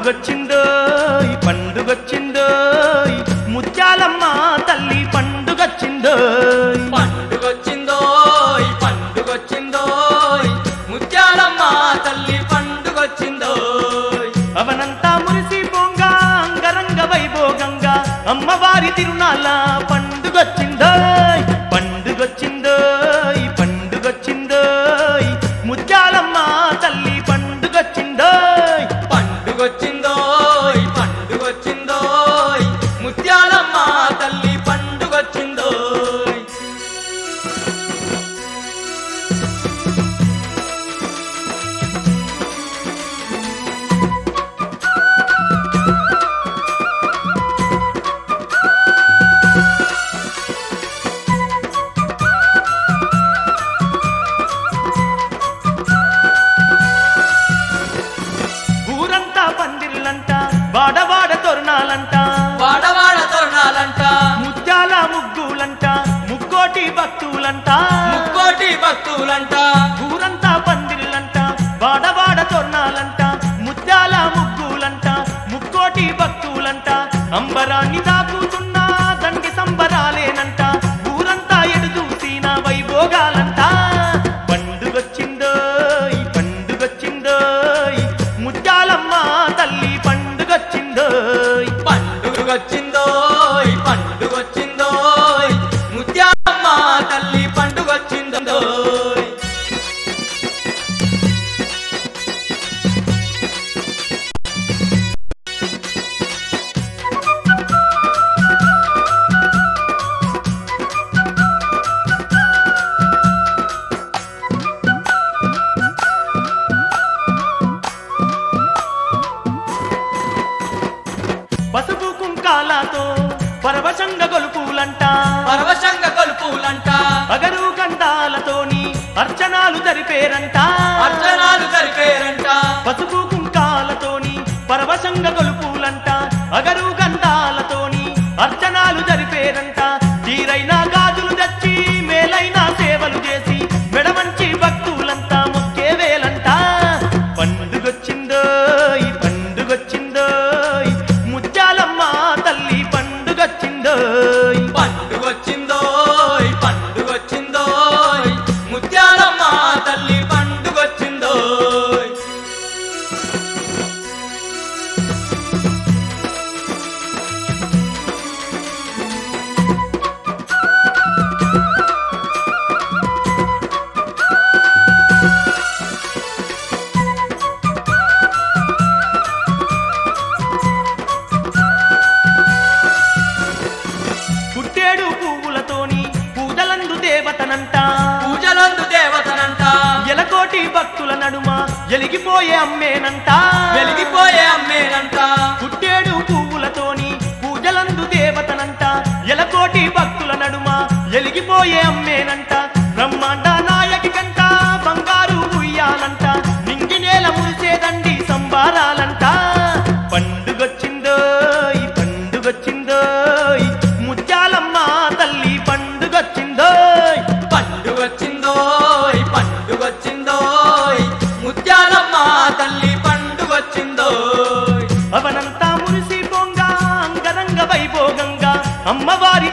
పండుగొచ్చిందో ఈ పండుగొచ్చిందో ఈ ముత్యాలమ్మ తల్లి పండుగొచ్చిందో పండుగొచ్చిందో ఈ పండుగొచ్చిందో ముత్యాలమ్మ తల్లి పండుగొచ్చిందో అవనంతా మురిసి పొంగ అంగరంగ వైభోగంగా అమ్మవారి తిరునాళ్ళ పండుగొచ్చిందో పండుగొచ్చిందో ఈ పండుగొచ్చిందో ఈ ముత్యాలమ్మ తల్లి పండుగొచ్చిందో పండుగొచ్చిందో ఈ పండుగొచ్చిందో ముత్యాలమ్మ తల్లి పండుగొచ్చిందో ఊరంతా పందిర్లంట వాడవాడ తొరణాలంట వాడవాడ తరుణాలంట ముత్యాల ముగ్గులంట ముక్కోటి భక్తులంట ముక్కోటి భక్తులంట ఊరంతా పందిర్లంట వాడవాడ తొరణాలంట ముత్యాల ముగ్గులంట ముక్కోటి భక్తులంట అంబరాన్ని దాకుతున్న దండి సంబరాలేనంట ఊరంతా ఎడు చూసిన వైభోగాలంట పండుగొచ్చిందో ఈ పండుగొచ్చిందో ఈ ముత్యాలమ్మ తల్లి పండుగొచ్చిందో పండుగొచ్చిందో ఈ పండుగొచ్చిందో ముత్యాలమ్మ తల్లి పండుగొచ్చిందో పసుపు కుంకాలతో పరవశంగ గొలుపులంట పరవశంగ కొలుపులంట అగరు గంధాలతోని అర్చనాలు జరిపేరంట అర్చనాలు జరిపేరంట పసుపు కుంకాలతోని పరవశంగ గొలుపులంట అగరు గంధాలతోని అర్చనాలు జరిపేరంట తీరైన గాజులు తెచ్చి మేలైన సేవలు చేసి మెడమంచి భక్తులంతా మొక్కే వేలంట పండుగొచ్చిందో ఈ పండుగొచ్చిందో ఈ ముత్యాలమ్మ తల్లి పండుగొచ్చిందో పండుగొచ్చిందో ఈ పండుగొచ్చిందో ముత్యాలమ్మ తల్లి పండుగొచ్చిందో పుట్టేడు పువ్వులతోని పూజలందు దేవతనంట పూజలందు దేవతనంట ఎలకోటి భక్తుల నడుమ ఎలిగిపోయే అమ్మేనంట వెలిగిపోయే అమ్మేనంట పుట్టేడు పువ్వులతోని పూజలందు దేవతనంట ఎలకోటి భక్తుల నడుమ ఎలిగిపోయే అమ్మేనంట బ్రహ్మాండ నాయకి కంట బంగారు ఉయ్యాలంట నింగి నేల మురిసేదండి సంబారాలంట పండుగొచ్చిందో ఈ పండుగొచ్చిందో ఈ ముత్యాలమ్మ తల్లి పండుగొచ్చిందో పండుగొచ్చిందో ఈ పండుగొచ్చిందో ముత్యాలమ్మ తల్లి పండుగొచ్చిందో అవనంతా మురిసి పొంగ అంగరంగ వైభోగంగా అమ్మవారి